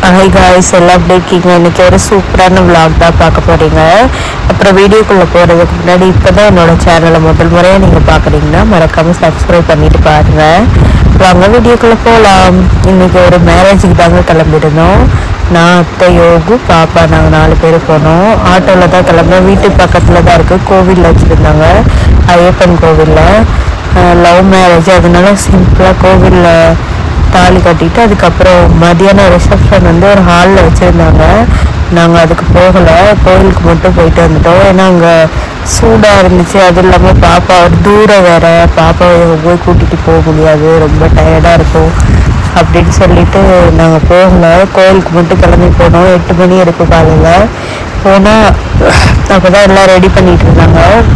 hi guys எல்லாம் எப்படி இருக்கீங்க இன்னைக்கு ஒரு சூப்பரான vlog தான் பார்க்க போறீங்க அப்புறம் வீடியோக்குள்ள போறதுக்கு முன்னாடி இப்பதான் என்னோட சேனலை முதல் முறையா நீங்க பாக்குறீங்கன்னா மறக்காம சப்ஸ்கிரைப் பண்ணிட்டு பாருங்க வாங்க வீடியோக்குள்ள போகலாம் இன்னைக்கு ஒரு மேரேஜுக்கு தாங்க கிளம்பிருந்தோம் நான் அத்தை யோகு பாப்பா நாங்கள் நாலு பேர் போனோம் ஆட்டோவில் தான் கிளம்புனோம் வீட்டு பக்கத்தில் தான் இருக்குது கோவிலில் வச்சுருந்தாங்க ஐயப்பன் கோவிலில் லவ் மேரேஜ் அதனால சிம்பிளாக கோவிலில் தாலி கட்டிட்டு அதுக்கப்புறம் மதியானம் ரிசப்ஷன் வந்து ஒரு ஹாலில் வச்சுருந்தாங்க நாங்கள் அதுக்கு போகலை கோயிலுக்கு மட்டும் போயிட்டு வந்துட்டோம் ஏன்னா அங்கே சூடாக இருந்துச்சு அதுவும் இல்லாமல் பாப்பா தூரம் வேற பாப்பாவை போய் கூட்டிகிட்டு போக முடியாது ரொம்ப டயர்டாக இருக்கும் அப்படின்னு சொல்லிட்டு நாங்கள் போகலை கோயிலுக்கு மட்டும் கிளம்பி போனோம் எட்டு மணி இருக்கும் காலையில் போனால் அப்போ தான் எல்லாம் ரெடி பண்ணிட்டு இருந்தாங்க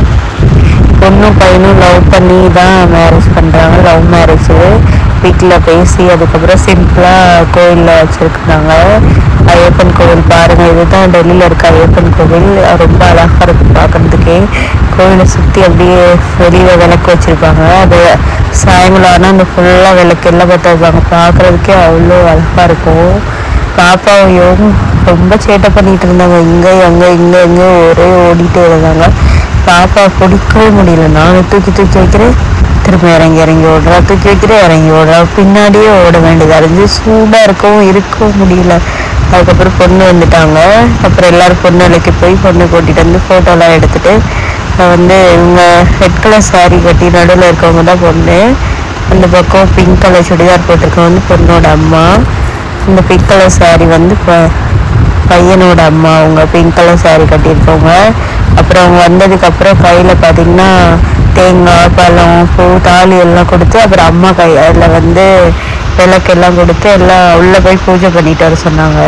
பொண்ணும் பையனும் லவ் பண்ணி தான் மேரேஜ் பண்ணுறாங்க லவ் மேரேஜ் வீட்டில் பேசி அதுக்கப்புறம் சிம்பிளாக கோயிலில் வச்சுருக்குறாங்க ஐயப்பன் கோவில் பாருங்கள் இதுதான் டெல்லியில் இருக்க ஐயப்பன் கோவில் ரொம்ப அழகாக இருக்கும் பார்க்குறதுக்கே கோவிலை சுற்றி அப்படியே வெளியில் விளக்கு வச்சுருப்பாங்க அது சாயங்காலம் ஆனால் அந்த ஃபுல்லாக விளக்கு எல்லாம் பற்ற வைப்பாங்க பார்க்குறதுக்கே அவ்வளோ அழகாக இருக்கும் பாப்பாவையும் ரொம்ப சேட்டை பண்ணிட்டு இருந்தாங்க இங்கே அங்கே இங்கே இங்கே ஒரே ஓடிட்டே இருந்தாங்க பாப்பா பிடிக்கவே முடியல நானும் தூக்கி தூக்கி வைக்கிறேன் திரும்ப இறங்கி இறங்கி ஓடுறா தூக்கி வைக்கிறேன் இறங்கி ஓடுறா பின்னாடியே ஓட வேண்டியதா இருந்துச்சு சூடாக இருக்கவும் இருக்கவும் முடியல அதுக்கப்புறம் பொண்ணு வந்துட்டாங்க அப்புறம் எல்லாரும் பொண்ணு விலைக்கு போய் பொண்ணு கூட்டிட்டு வந்து ஃபோட்டோலாம் எடுத்துட்டு நான் வந்து இவங்க ரெட் கலர் saree கட்டி நடுவில் இருக்கவங்க தான் பொண்ணு அந்த பக்கம் பிங்க் கலர் சுடிதார் போட்டிருக்கவங்க வந்து பொண்ணோட அம்மா இந்த பிங்க் கலர் saree வந்து ப- பையனோட அம்மா அவங்க பிங்க் கலர் saree கட்டியிருக்கவங்க அப்புறம் அவங்க வந்ததுக்கு அப்புறம் கையில பாத்தீங்கன்னா தேங்காய் பழம் பூ தாலி எல்லாம் கொடுத்து அப்புறம் அம்மா கை அதில் வந்து விளக்கெல்லாம் கொடுத்து எல்லாம் உள்ள போய் பூஜை பண்ணிட்டு வர சொன்னாங்க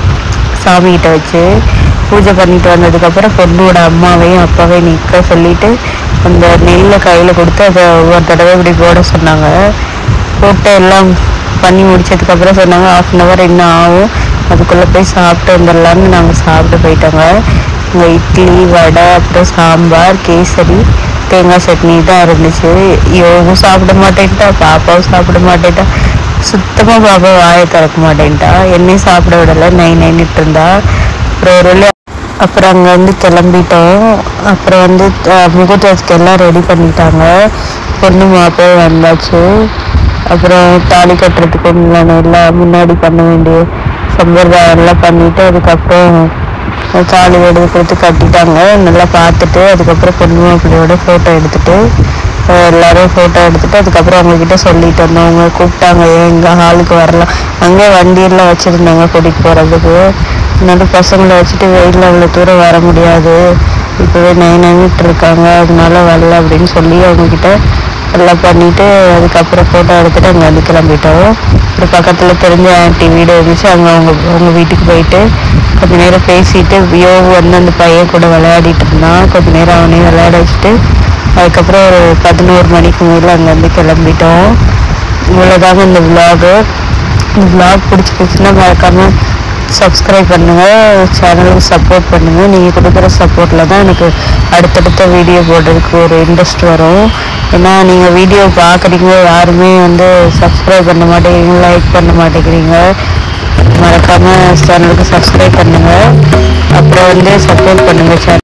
சாமி கிட்ட வச்சு பூஜை பண்ணிட்டு வந்ததுக்கப்புறம் பொண்ணோட அம்மாவையும் அப்பாவையும் நிற்க சொல்லிட்டு அந்த நெல்லை கையில் கொடுத்து அதை ஒவ்வொரு தடவை இப்படி போட சொன்னாங்க போட்டு எல்லாம் பண்ணி முடிச்சதுக்கப்புறம் சொன்னாங்க ஆஃப் அன் ஹவர் இன்னும் ஆகும் அதுக்குள்ளே போய் சாப்பிட்டு வந்துடலான்னு நாங்கள் சாப்பிட்டு போயிட்டோங்க இங்கே இட்லி வடை அப்புறம் சாம்பார் கேசரி தேங்காய் சட்னி தான் இருந்துச்சு யோகும் சாப்பிட மாட்டேன்ட்டா பாப்பாவும் சாப்பிட மாட்டேன்ட்டா சுத்தமாக பாப்பா வாயை திறக்க மாட்டேன்ட்டா என்னையும் சாப்பிட விடலை நை நைன்னுட்டு இருந்தா அப்புறம் ஒரு வழியா அப்புறம் அங்கே வந்து கிளம்பிட்டோம் அப்புறம் வந்து அஹ், முகூர்த்தத்துக்கு எல்லாம் ரெடி பண்ணிட்டாங்க பொண்ணு மாப்பிள்ளை வந்தாச்சு அப்புறம் தாலி கட்டுறதுக்கு உண்டான எல்லாம் முன்னாடி பண்ண வேண்டிய சம்பிரதாயம் எல்லாம் பண்ணிட்டு அதுக்கப்புறம் தாலி எடுத்து கொடுத்து கட்டிட்டாங்க நல்லா பார்த்துட்டு அதுக்கப்புறம் பொண்ணு மாப்பிள்ளையோட ஃபோட்டோ எடுத்துட்டு அஹ், எல்லாரும் ஃபோட்டோ எடுத்துட்டு அதுக்கப்புறம் அவங்கக்கிட்ட சொல்லிட்டு வந்தோம் அவங்க கூப்பிட்டாங்க எங்கள் ஹாலுக்கு வரலாம் அங்கே வண்டியெல்லாம் வச்சுருந்தாங்க கூட்டிகிட்டு போகிறதுக்கு அதனால பசங்களை வச்சுட்டு வெயிலில் அவ்வளோ தூரம் வர முடியாது இப்போவே நைன் நைன்ட்டு இருக்காங்க அதனால வரல அப்படின்னு சொல்லி அவங்கக்கிட்ட எல்லாம் பண்ணிட்டு அதுக்கப்புறம் ஃபோட்டோ எடுத்துட்டு அங்கே வந்து கிளம்பிட்டோம் அப்புறம் பக்கத்தில் தெரிஞ்ச ஆன்ட்டி வீடு இருந்துச்சு அங்கே அவங்க அவங்க வீட்டுக்கு போயிட்டு கொஞ்ச நேரம் பேசிட்டு யோகு வந்து அந்த பையன் கூட விளையாடிட்டு இருந்தான் கொஞ்ச நேரம் அவனையும் விளையாட வச்சுட்டு அதுக்கப்புறம் ஒரு பதினோரு மணிக்கு மேலே அங்கேருந்து கிளம்பிட்டோம் இவ்வளோதாங்க இந்த விலாகு இந்த விலாக் பிடிச்சிருச்சுன்னா மறக்காமல் சப்ஸ்கிரைப் பண்ணுங்கள் சேனலுக்கு சப்போர்ட் பண்ணுங்கள் நீங்கள் கொடுக்குற சப்போர்ட்டில் தான் எனக்கு அடுத்தடுத்த வீடியோ போடுறதுக்கு ஒரு இன்ட்ரெஸ்ட் வரும் ஏன்னா நீங்கள் வீடியோ பார்க்குறீங்க யாருமே வந்து சப்ஸ்கிரைப் பண்ண மாட்டேங்கிறீங்க லைக் பண்ண மாட்டேங்கிறீங்க மறக்காமல் சேனலுக்கு சப்ஸ்கிரைப் பண்ணுங்கள் அப்புறம் வந்து சப்போர்ட் பண்ணுங்கள் சேனல்